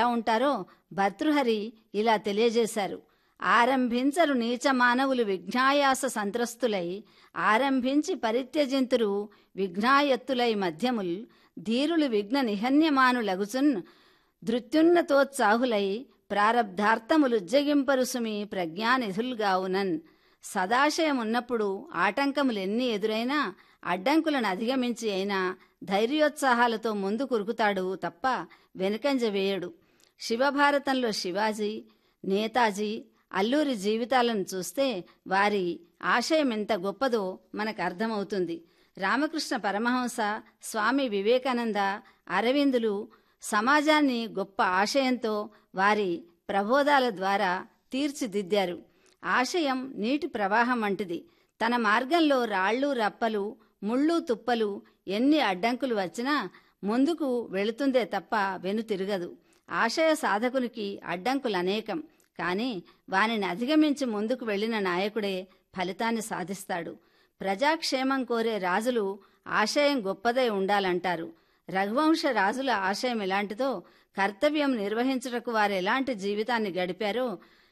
ఉంటారో భర్తృహరి ఇలా తెలియజేశారు ఆరంభించరు నీచ మానవులు విఘ్నాయాస సంత్రస్తులై ఆరంభించి పరిత్యజింతురు విఘ్నాయత్తులై మధ్యముల్ ధీరులు విఘ్న నిహన్యమానులగుచున్ ధృత్యున్నతోత్సాహులై ప్రారబ్ధార్థములుజ్జగింపరుసుమి ప్రజ్ఞానిధుల్గావునన్ సదాశయమున్నప్పుడు ఆటంకములెన్ని ఎదురైనా అడ్డంకులను అధిగమించి అయినా ధైర్యోత్సాహాలతో ముందు కురుకుతాడు తప్ప వెనుకంజ వేయడు శివభారతంలో శివాజీ నేతాజీ అల్లూరి జీవితాలను చూస్తే వారి ఆశయం ఎంత గొప్పదో మనకు అర్థమవుతుంది రామకృష్ణ పరమహంస స్వామి వివేకానంద అరవిందులు సమాజాన్ని గొప్ప ఆశయంతో వారి ప్రబోధాల ద్వారా తీర్చిదిద్దారు ఆశయం నీటి ప్రవాహం వంటిది తన మార్గంలో రాళ్ళు రప్పలు ముళ్ళు తుప్పలు ఎన్ని అడ్డంకులు వచ్చినా ముందుకు వెళుతుందే తప్ప వెనుతిరగదు ఆశయ సాధకునికి అడ్డంకులు అనేకం కానీ వానిని అధిగమించి ముందుకు వెళ్లిన నాయకుడే ఫలితాన్ని సాధిస్తాడు ప్రజాక్షేమం కోరే రాజులు ఆశయం గొప్పదై ఉండాలంటారు రఘువంశ రాజుల ఆశయం ఎలాంటిదో కర్తవ్యం నిర్వహించుటకు వారు ఎలాంటి జీవితాన్ని గడిపారో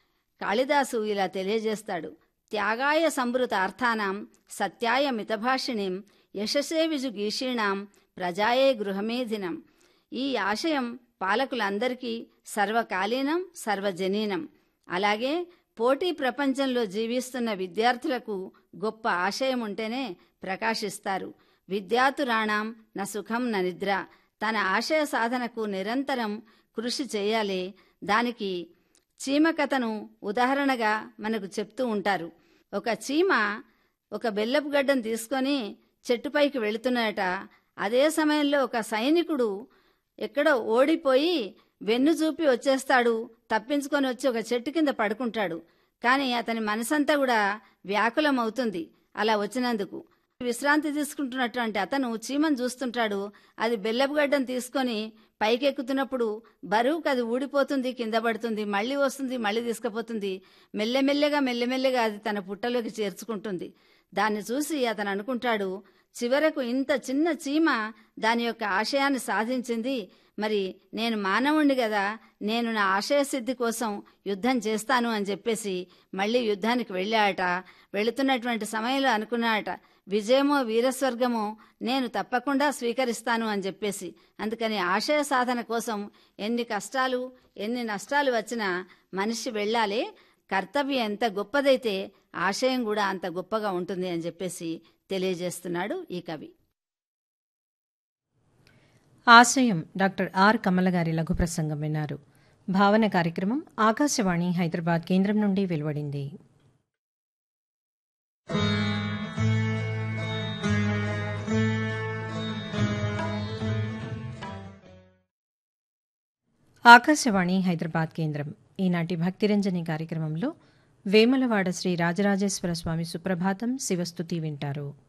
కాళిదాసు ఇలా తెలియజేస్తాడు త్యాగాయ సంభృత అర్థానాం సత్యాయ మితభాషిణీం యశసే విజు గీషీణాం ప్రజాయే గృహమేధినం ఈ ఆశయం పాలకులందరికీ సర్వకాలీనం సర్వజనీనం అలాగే పోటీ ప్రపంచంలో జీవిస్తున్న విద్యార్థులకు గొప్ప ఆశయం ఉంటేనే ప్రకాశిస్తారు విద్యాతురాణం న సుఖం న నిద్ర తన ఆశయ సాధనకు నిరంతరం కృషి చేయాలి దానికి చీమ కథను ఉదాహరణగా మనకు చెప్తూ ఉంటారు ఒక చీమ ఒక బెల్లపు గడ్డను తీసుకొని చెట్టుపైకి వెళుతున్నట అదే సమయంలో ఒక సైనికుడు ఎక్కడో ఓడిపోయి వెన్ను చూపి వచ్చేస్తాడు తప్పించుకొని వచ్చి ఒక చెట్టు కింద పడుకుంటాడు కానీ అతని మనసంతా కూడా వ్యాకులమవుతుంది అలా వచ్చినందుకు విశ్రాంతి తీసుకుంటున్నటువంటి అతను చీమను చూస్తుంటాడు అది బెల్లపుగడ్డను తీసుకొని పైకెక్కుతున్నప్పుడు బరువుకు అది ఊడిపోతుంది కింద పడుతుంది మళ్ళీ వస్తుంది మళ్ళీ తీసుకుపోతుంది మెల్లెమెల్లగా మెల్లెమెల్లగా అది తన పుట్టలోకి చేర్చుకుంటుంది దాన్ని చూసి అతను అనుకుంటాడు చివరకు ఇంత చిన్న చీమ దాని యొక్క ఆశయాన్ని సాధించింది మరి నేను మానవుణ్ణి కదా నేను నా ఆశయ సిద్ధి కోసం యుద్ధం చేస్తాను అని చెప్పేసి మళ్ళీ యుద్ధానికి వెళ్ళాట వెళుతున్నటువంటి సమయంలో అనుకున్నాట విజయమో వీరస్వర్గమో నేను తప్పకుండా స్వీకరిస్తాను అని చెప్పేసి అందుకని ఆశయ సాధన కోసం ఎన్ని కష్టాలు ఎన్ని నష్టాలు వచ్చినా మనిషి వెళ్ళాలి కర్తవ్యం ఎంత గొప్పదైతే ఆశయం కూడా అంత గొప్పగా ఉంటుంది అని చెప్పేసి తెలియజేస్తున్నాడు ఈ కవి ఆశయం డాక్టర్ ఆర్ కమల గారి లఘు ప్రసంగం విన్నారు భావన కార్యక్రమం ఆకాశవాణి హైదరాబాద్ కేంద్రం నుండి వెలువడింది ఆకాశవాణి హైదరాబాద్ కేంద్రం ఈనాటి భక్తిరంజని కార్యక్రమంలో వేములవాడ శ్రీ రాజరాజేశ్వర స్వామి సుప్రభాతం శివస్తుతి వింటారు